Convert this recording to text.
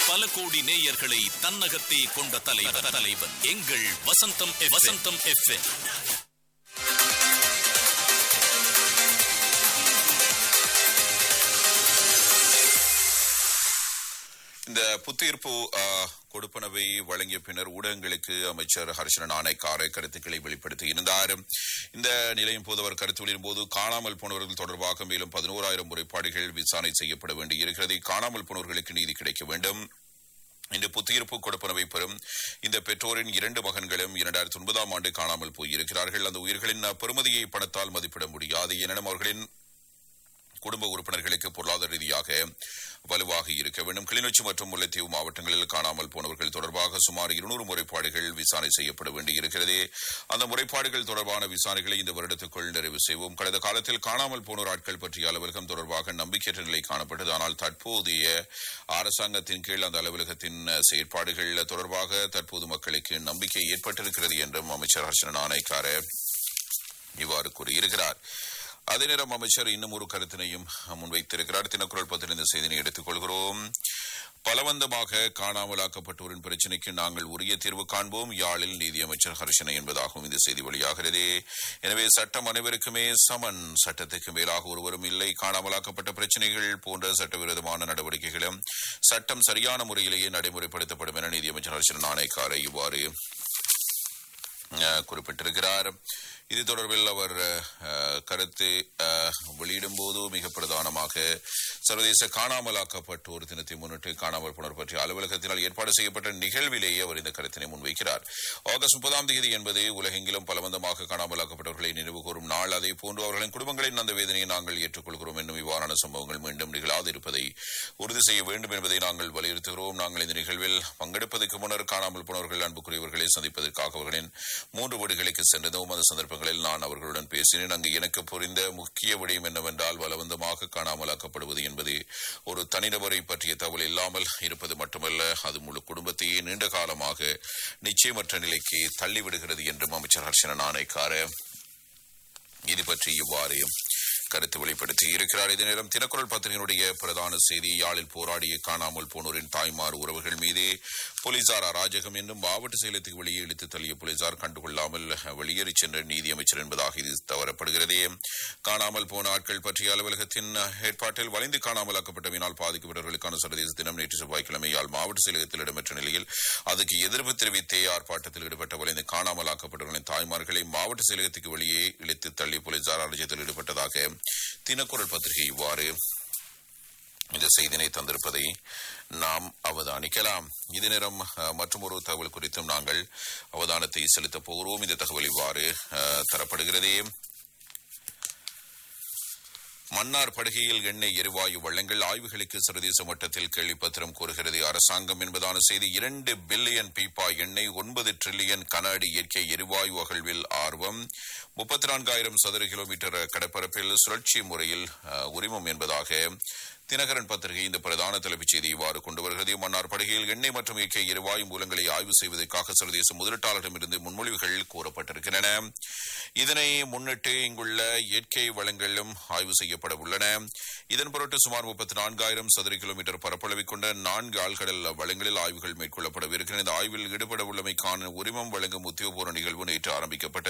பல கோடி நேயர்களை தன்னகத்தே கொண்ட தலைவர் தலைவர் எங்கள் வசந்தம் வசந்தம் எஃப் இந்த புத்தீர்ப்பு ஆ, கொடுப்பனவை வழங்கிய பின்னர் ஊடகங்களுக்கு அமைச்சர் ஹர்ஷன நாணயக்கார கருத்துக்களை வெளிப்படுத்தி இருந்தார் இந்த நிலையின் போது அவர் கருத்து வெளியிடும் போது காணாமல் போனவர்கள் தொடர்பாக மேலும் பதினோராயிரம் முறைப்பாடுகள் விசாரணை செய்யப்பட வேண்டியிருக்கிறது காணாமல் போனவர்களுக்கு நீதி கிடைக்க வேண்டும் இன்று புத்தீர்ப்பு கொடுப்பனவை பெறும் இந்த பெற்றோரின் இரண்டு மகன்களும் இரண்டாயிரத்தி ஒன்பதாம் ஆண்டு காணாமல் போயிருக்கிறார்கள் அந்த உயிர்களின் பெறுமதியை பணத்தால் மதிப்பிட முடியாது எனினும் அவர்களின் குடும்ப உறுப்பினர்களுக்கு பொருளாதார ரீதியாக வலுவாக இருக்க வேண்டும் கிளிநொச்சி மற்றும் முல்லைத்தீவு மாவட்டங்களில் காணாமல் போனவர்கள் தொடர்பாக சுமார் இருநூறு முறைப்பாடுகள் விசாரணை செய்யப்பட வேண்டியிருக்கிறது அந்த முறைப்பாடுகள் தொடர்பான விசாரணைகளை இந்த வருடத்துக்குள் நிறைவு செய்வோம் கடந்த காலத்தில் காணாமல் போனோர் ஆட்கள் பற்றிய அலுவலகம் தொடர்பாக நம்பிக்கையற்ற நிலை காணப்பட்டது ஆனால் தற்போதைய அரசாங்கத்தின் கீழ் அந்த அலுவலகத்தின் செயற்பாடுகள் தொடர்பாக தற்போது மக்களுக்கு நம்பிக்கை ஏற்பட்டிருக்கிறது என்றும் அமைச்சர் ஹர்ஷன நாணயக்கார இவ்வாறு கூறியிருக்கிறார் அதே நேரம் அமைச்சர் இன்னும் ஒரு கருத்தினையும் முன்வைத்திருக்கிறார் தினக்குரல் பத்திரிகை செய்தினை எடுத்துக் கொள்கிறோம் பலவந்தமாக காணாமலாக்கப்பட்டோரின் பிரச்சினைக்கு நாங்கள் உரிய தீர்வு காண்போம் யாழில் நீதியமைச்சர் ஹர்ஷன என்பதாகவும் இந்த செய்தி வெளியாகிறது எனவே சட்டம் அனைவருக்குமே சமன் சட்டத்துக்கு மேலாக ஒருவரும் இல்லை காணாமலாக்கப்பட்ட பிரச்சினைகள் போன்ற சட்டவிரோதமான நடவடிக்கைகளும் சட்டம் சரியான முறையிலேயே நடைமுறைப்படுத்தப்படும் என நீதியமைச்சர் ஹர்ஷன நாணயக்கார இவ்வாறு அஹ், குறிப்பிட்டிருக்கிறார் இது தொடர்பில் அவர் அஹ், கருத்து அஹ், வெளியிடும் போது மிக பிரதானமாக சர்வதேச காணாமலாக்கப்பட்டோர் தினத்தை முன்னிட்டு காணாமல் போனோர் பற்றிய அலுவலகத்தினால் ஏற்பாடு செய்யப்பட்ட நிகழ்விலேயே அவர் இந்த கருத்தினை முன்வைக்கிறார் ஆகஸ்ட் முப்பதாம் தேதி என்பது உலகெங்கிலும் பலவந்தமாக காணாமலாக்கப்பட்டவர்களை நினைவு கூறும் நாள் அதே போன்று அவர்களின் குடும்பங்களின் அந்த வேதனையை நாங்கள் ஏற்றுக்கொள்கிறோம் என்னும் இவ்வாறான சம்பவங்கள் மீண்டும் நிகழாதிருப்பதை உறுதி செய்ய வேண்டும் என்பதை நாங்கள் வலியுறுத்துகிறோம் நாங்கள் இந்த நிகழ்வில் பங்கெடுப்பதற்கு முன்னர் காணாமல் போனவர்கள் அன்புக்குரியவர்களை சந்திப்பதற்காக அவர்களின் மூன்று வீடுகளுக்கு சென்றதும் அந்த சந்தர்ப்பங்களில் நான் அவர்களுடன் பேசினேன் அங்கு எனக்கு புரிந்த முக்கிய விடயம் என்னவென்றால் பலவந்தமாக காணாமலாக்கப்படுவது என்பது ஒரு தனிநபரை பற்றிய தகவல் இல்லாமல் இருப்பது மட்டுமல்ல அது முழு குடும்பத்தையே நீண்ட காலமாக நிச்சயமற்ற நிலைக்கு தள்ளிவிடுகிறது என்றும் அமைச்சர் ஹர்ஷன நாணயக்கார இது பற்றி இவ்வாறு கருத்து வெளிப்படுத்தி இருக்கிறார் இதே நேரம் தினக்குரல் பத்திரிகையினுடைய பிரதான செய்தி யாழில் போராடிய காணாமல் போனோரின் தாய்மார் உறவுகள் மீது போலீசார் அராஜகம் என்றும் மாவட்ட செயலத்துக்கு வெளியே இழுத்து தள்ளிய போலீசார் கண்டுகொள்ளாமல் வெளியேறி சென்ற நீதியமைச்சர் என்பதாக இது தவறப்படுகிறது காணாமல் போன ஆட்கள் பற்றிய அலுவலகத்தின் ஏற்பாட்டில் வளைந்து காணாமலாக்கப்பட்டவினால் பாதிக்கப்பட்டவர்களுக்கான சர்வதேச தினம் நேற்று செவ்வாய்க்கிழமை யாழ் மாவட்ட செயலகத்தில் இடம்பெற்ற நிலையில் அதுக்கு எதிர்ப்பு தெரிவித்தே ஆர்ப்பாட்டத்தில் ஈடுபட்ட வளைந்து காணாமலாக்கப்பட்டவர்களின் தாய்மார்களை மாவட்ட செயலகத்துக்கு வெளியே இழுத்து தள்ளி போலீசார் அலட்சியத்தில் ஈடுபட்டதாக தினக்குரல் பத்திரிகை இவ்வாறு இந்த செய்தினை தந்திருப்பதை நாம் அவதானிக்கலாம் இது நேரம் மற்றும் ஒரு தகவல் குறித்தும் நாங்கள் அவதானத்தை செலுத்தப் போகிறோம் இந்த தகவல் இவ்வாறு அஹ், தரப்படுகிறது மன்னார் படுகையில் எண்ணெய் எரிவாயு வள்ளங்கள் ஆய்வுகளுக்கு சர்வதேச மட்டத்தில் கேள்விப்பத்திரம் கோருகிறது அரசாங்கம் என்பதான செய்தி இரண்டு பில்லியன் பீப்பா எண்ணெய் ஒன்பது டிரில்லியன் கன அடி இயற்கை எரிவாயு அகழ்வில் ஆர்வம் முப்பத்தி நான்காயிரம் சதுர கிலோமீட்டர் கடற்பரப்பில் சுழற்சி முறையில் அஹ், உரிமம் என்பதாக தினகரன் பத்திரிகை இந்த பிரதான தலைப்புச் செய்தி இவ்வாறு கொண்டு வருகிறது மன்னார் படுகையில் எண்ணெய் மற்றும் இயற்கை எரிவாயு மூலங்களை ஆய்வு செய்வதற்காக சர்வதேச முதலீட்டாளரிடமிருந்து முன்மொழிவுகள் கூறப்பட்டிருக்கின்றன இதனை முன்னிட்டு இங்குள்ள இயற்கை வளங்களும் ஆய்வு செய்யப்பட உள்ளன இதன் பொருட்டு சுமார் முப்பத்தி நான்காயிரம் சதுர கிலோமீட்டர் பரப்பளவை கொண்ட நான்கு ஆழ்கடல் வளங்களில் ஆய்வுகள் மேற்கொள்ளப்படவிருக்கின்றன இந்த ஆய்வில் ஈடுபட உள்ளமைக்கான உரிமம் வழங்கும் உத்தியோகபூர்வ நிகழ்வு நேற்று ஆரம்பிக்கப்பட்டது